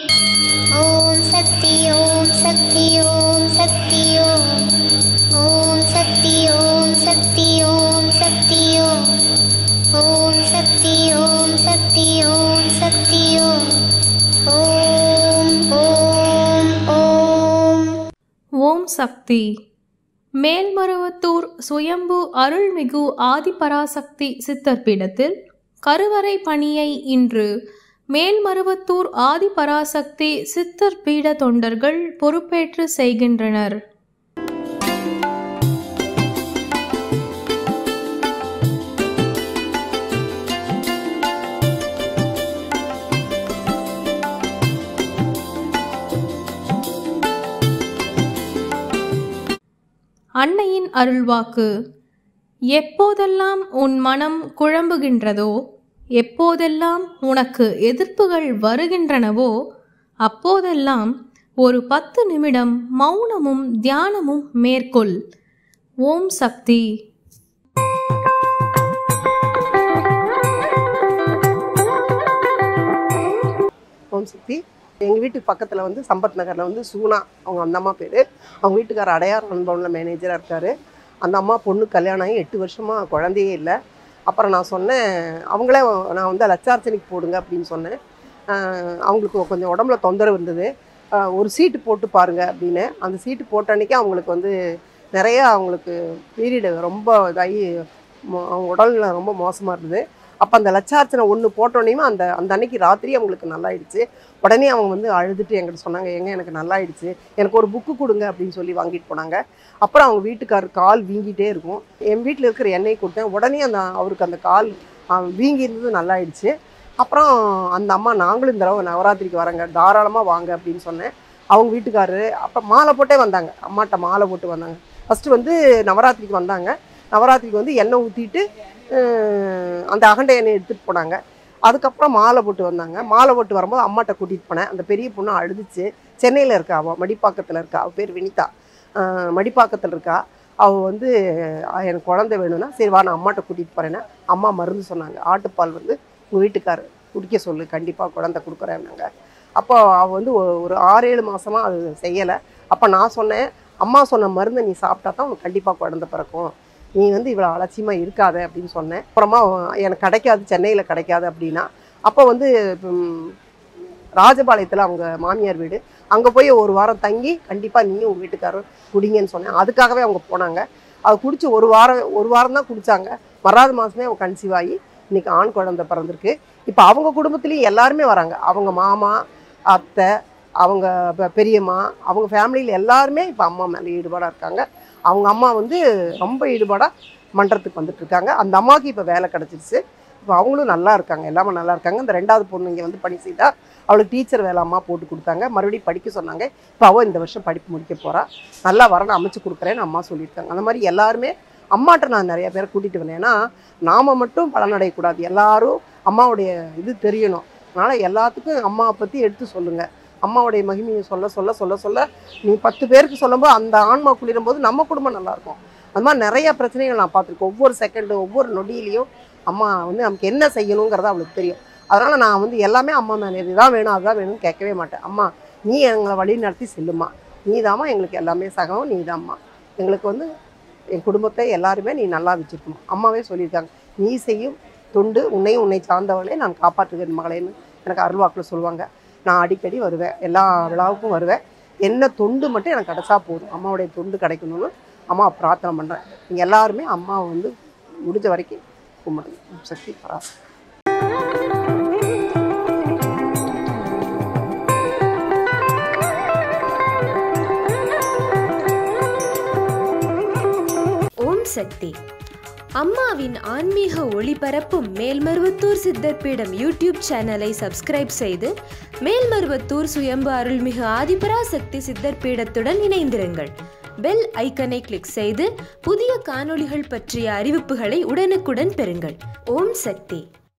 ஓம் சக்தி ஓம் சக்தி ஓம் சக்தி ஓம் ஓம் சக்தி ஓம் சக்தி ஓம் சக்தி ஓம் ஓம் சக்தி ஓம் சக்தி ஓம் சக்தி ஓம் ஓம் ஓம் ஓம் ஓம் சக்தி மேல்மருவத்தூர் சுயம்பு அருள்மிகு ஆதிபராசக்தி சித்தர் பீடத்தில் கருவறை பணியை இன்று மேல்மருவத்தூர் ஆதிபராசக்தி சித்தர் பீட தொண்டர்கள் பொறுப்பேற்று செய்கின்றனர் அன்னையின் அருள்வாக்கு எப்போதெல்லாம் உன் மனம் குழம்புகின்றதோ எப்போதெல்லாம் உனக்கு எதிர்ப்புகள் வருகின்றனவோ அப்போதெல்லாம் ஒரு பத்து நிமிடம் மௌனமும் தியானமும் மேற்கொள் ஓம் சக்தி ஓம் சக்தி எங்கள் வீட்டுக்கு பக்கத்தில் வந்து சம்பத் நகரில் வந்து சூனா அவங்க அந்த அம்மா பேர் அவங்க வீட்டுக்கார அடையார் அன்பவனில் மேனேஜராக இருக்கார் அந்த அம்மா பொண்ணு கல்யாணம் ஆகி எட்டு வருஷமாக குழந்தையே இல்லை அப்புறம் நான் சொன்னேன் அவங்களே நான் வந்து லட்சார்ச்சனைக்கு போடுங்க அப்படின்னு சொன்னேன் ஆஹ் அவங்களுக்கு கொஞ்சம் உடம்புல தொந்தரவு இருந்தது ஆஹ் ஒரு சீட்டு போட்டு பாருங்க அப்படின்னு அந்த சீட்டு போட்ட அன்னைக்கு அவங்களுக்கு வந்து நிறைய அவங்களுக்கு பீரியடு ரொம்ப இதாகி மோ- அவங்க உடல்நிலை ரொம்ப மோசமாக இருந்தது அப்போ அந்த லட்சார்ச்சனை ஒன்று போட்டோன்னே அந்த அந்த அன்னைக்கு ராத்திரி அவங்களுக்கு நல்லாயிடுச்சு உடனே அவங்க வந்து அழுதுட்டு என்கிட்ட சொன்னாங்க எங்க எனக்கு நல்லாயிடுச்சு எனக்கு ஒரு புக்கு கொடுங்க அப்படின்னு சொல்லி வாங்கிட்டு போனாங்க அப்புறம் அவங்க வீட்டுக்காரர் கால் வீங்கிட்டே இருக்கும் என் வீட்டில் இருக்கிற எண்ணெய் கொடுத்தேன் உடனே அந்த அவருக்கு அந்த கால் ஆஹ், வீங்கி இருந்தது நல்லாயிடுச்சு அப்புறம் அந்த அம்மா நாங்களும் இந்த தடவை நவராத்திரிக்கு வரங்க தாராளமாக வாங்க அப்படின்னு சொன்னேன் அவங்க வீட்டுக்காரரு அப்போ மாலை போட்டே வந்தாங்க அம்மாட்ட மாலை போட்டு வந்தாங்க ஃபஸ்ட்டு வந்து நவராத்திரிக்கு வந்தாங்க நவராத்திரிக்கு வந்து எண்ணெய் ஊற்றிட்டு அந்த அகண்ட எண்ணெய் எடுத்துகிட்டு போனாங்க அதுக்கப்புறம் மாலை போட்டு வந்தாங்க மாலை போட்டு வரும்போது அம்மாட்ட கூட்டிகிட்டு போனேன் அந்த பெரிய பொண்ணு அழுதுச்சு சென்னையில் இருக்கா அவள் மடிப்பாக்கத்தில் இருக்கா அவள் பேர் வினிதா ஆஹ் மடிப்பாக்கத்தில் இருக்கா அவள் வந்து ஆஹ் எனக்கு குழந்தை வேணும்னா சரி வா நான் அம்மாட்ட கூட்டிகிட்டு போகிறேன்னா அம்மா மருந்து சொன்னாங்க ஆட்டுப்பால் வந்து உங்கள் வீட்டுக்காரர் குடிக்க சொல்லு கண்டிப்பாக குழந்தை கொடுக்குறேன்னாங்க அப்போ அவள் வந்து ஒ- ஒரு ஆறு ஏழு மாதமாக அது செய்யலை அப்போ நான் சொன்னேன் அம்மா சொன்ன மருந்தை நீ சாப்பிட்டா தான் உனக்கு கண்டிப்பாக குழந்தை பிறக்கும் நீ வந்து இவ்வளோ அலட்சியமாக இருக்காத அப்படின்னு சொன்னேன் அப்புறமா எனக்கு கிடைக்காது சென்னையில் கிடைக்காது அப்படின்னா அப்போ வந்து ம், ராஜபாளையத்தில் அவங்க மாமியார் வீடு அங்கே போய் ஒரு வாரம் தங்கி கண்டிப்பாக நீயும் உங்கள் வீட்டுக்காரர் குடிங்கன்னு சொன்னேன் அதுக்காகவே அவங்க போனாங்க அது குடிச்சு ஒரு வாரம் ஒரு வாரம் தான் குடித்தாங்க மறாவது மாதமே அவங்க கன்சீவ் ஆகி இன்னைக்கு ஆண் குழந்தை பிறந்திருக்கு இப்போ அவங்க குடும்பத்துலேயும் எல்லாருமே வராங்க அவங்க மாமா அத்தை அவங்க பெ- பெரியம்மா அவங்க ஃபேமிலியில் எல்லாருமே இப்போ அம்மா மேலே ஈடுபாடாக இருக்காங்க அவங்க அம்மா வந்து ரொம்ப ஈடுபாடாக மன்றத்துக்கு வந்துட்டு இருக்காங்க அந்த அம்மாவுக்கு இப்போ வேலை கிடச்சிருச்சு இப்போ அவங்களும் நல்லா இருக்காங்க எல்லாமே நல்லா இருக்காங்க இந்த ரெண்டாவது பொண்ணு இங்கே வந்து பணி செய்தா அவளுக்கு டீச்சர் வேலை அம்மா போட்டு கொடுத்தாங்க மறுபடியும் படிக்க சொன்னாங்க இப்போ அவள் இந்த வருஷம் படிப்பு முடிக்க போகிறா நல்லா வரணும் அமைச்சு கொடுக்குறேன்னு அம்மா சொல்லியிருக்காங்க அந்த மாதிரி எல்லாருமே அம்மாட்ட நான் நிறைய பேரை கூட்டிகிட்டு வந்தேன் ஏன்னா நாம் மட்டும் பலனடையக்கூடாது எல்லாரும் அம்மாவுடைய இது தெரியணும் அதனால் எல்லாத்துக்கும் அம்மாவை பற்றி எடுத்து சொல்லுங்கள் அம்மாவுடைய மகிமையை சொல்ல சொல்ல சொல்ல சொல்ல நீ பத்து பேருக்கு சொல்லும்போது அந்த ஆன்மா குளிரும் போது நம்ம குடும்பம் நல்லாயிருக்கும் அது மாதிரி நிறைய பிரச்சனைகள் நான் பார்த்துருக்கேன் ஒவ்வொரு செகண்டு ஒவ்வொரு நொடியிலையும் அம்மா வந்து நமக்கு என்ன செய்யணுங்கிறது அவளுக்கு தெரியும் அதனால் நான் வந்து எல்லாமே அம்மா மேலே இதுதான் வேணும் அதுதான் வேணும்னு கேட்கவே மாட்டேன் அம்மா நீ எங்களை வழி நடத்தி செல்லுமா நீ எங்களுக்கு எல்லாமே சகம் நீ எங்களுக்கு வந்து என் குடும்பத்தை எல்லாருமே நீ நல்லா வச்சுருக்கணும் அம்மாவே சொல்லியிருக்காங்க நீ செய்யும் தொண்டு உன்னையும் உன்னை சார்ந்தவளே நான் காப்பாற்றுகிறேன் மகளேன்னு எனக்கு அருள்வாக்கில் சொல்லுவாங்க நான் அடிக்கடி வருவேன் எல்லா விழாவுக்கும் வருவேன் என்ன தொண்டு மட்டும் எனக்கு கிடைச்சா போதும் அம்மாவுடைய தொண்டு கிடைக்கணும்னு அம்மா பிரார்த்தனை பண்ணுறேன் நீங்கள் எல்லாருமே அம்மாவை வந்து முடிஞ்ச வரைக்கும் கும்பிடுங்க சக்தி பராசக்தி ஓம் சக்தி அம்மாவின் ஆன்மீக ஒளிபரப்பும் மேல்மருவத்தூர் சித்தர் பீடம் யூடியூப் சேனலை சப்ஸ்கிரைப் செய்து மேல்மருவத்தூர் சுயம்பு அருள்மிகு ஆதிபராசக்தி சித்தர் பீடத்துடன் இணைந்திருங்கள் பெல் ஐக்கனை கிளிக் செய்து புதிய காணொளிகள் பற்றிய அறிவிப்புகளை உடனுக்குடன் பெறுங்கள் ஓம் சக்தி